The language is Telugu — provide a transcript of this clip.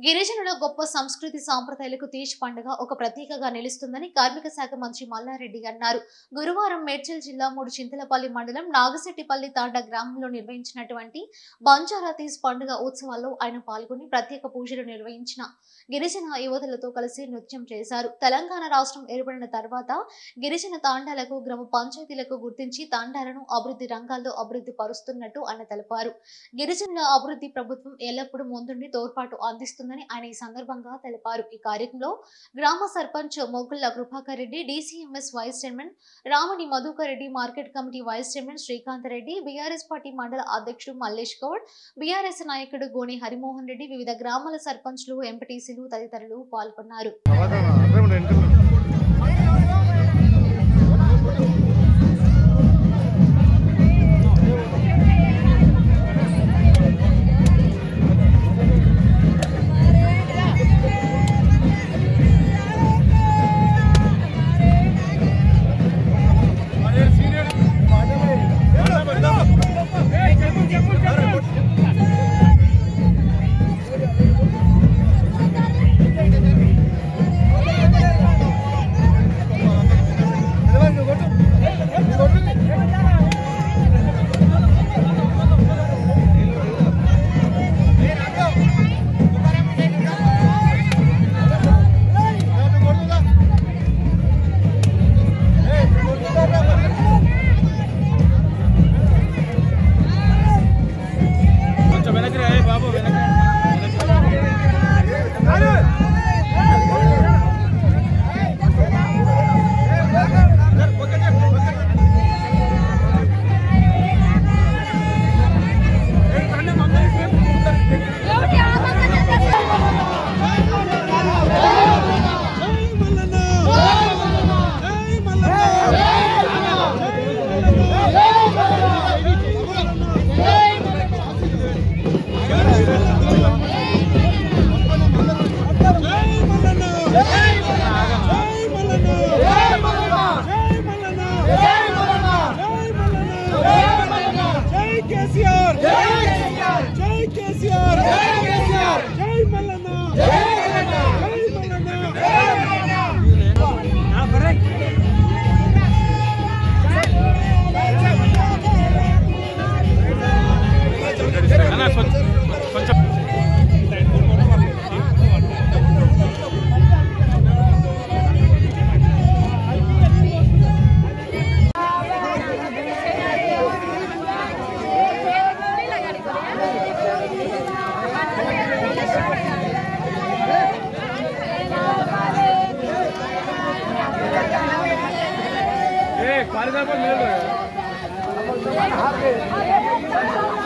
గిరిజనుల గొప్ప సంస్కృతి సాంప్రదాయాలకు తీజ్ పండుగ ఒక ప్రతీకగా నిలుస్తుందని కార్మిక శాఖ మంత్రి మల్లారెడ్డి అన్నారు గురువారం మేడ్చల్ జిల్లా మూడు చింతలపల్లి మండలం నాగశెట్టిపల్లి తాండా గ్రామంలో నిర్వహించినటువంటి బంజారా తీజ్ పండుగ ఉత్సవాల్లో ఆయన పాల్గొని ప్రత్యేక పూజలు నిర్వహించిన గిరిజన యువతులతో కలిసి నృత్యం చేశారు తెలంగాణ రాష్ట్రం ఏర్పడిన తర్వాత గిరిజన తాండాలకు గ్రామ పంచాయతీలకు గుర్తించి తాండాలను అభివృద్ధి రంగాల్లో అభివృద్ధి పరుస్తున్నట్టు ఆయన తెలిపారు గిరిజనుల అభివృద్ధి ప్రభుత్వం ఎల్లప్పుడూ ముందుండి తోడ్పాటు అందిస్తుందని ఆయన ఈ సందర్భంగా తెలిపారు ఈ కార్యక్రమంలో గ్రామ sarpanch Mogulla Krupakar Reddy DCMS vice chairman Ramani Madhukar Reddy market committee vice chairman Srikanth Reddy BRS party మండల అధ్యక్షుడు మల్లేష్ గౌడ్ బీఆర్ఎస్ నాయకుడు గోని హరిమోహన్ రెడ్డి వివిధ గ్రామాల సర్పంచ్లు ఎంపీటీసీలు తదితరులు పాల్గొన్నారు కొంచెం వెనక్కి రా, ఏ బాబు వెనక్కి జై కేసీఆర్ జై జై కేసీఆర్ జై కేసీఆర్ జై మల్లన్న జై మల్లన్న జై మల్లన్న నా బరక్ అన్న కొంచెం కొంచెం ఏ కాలిదాప మీద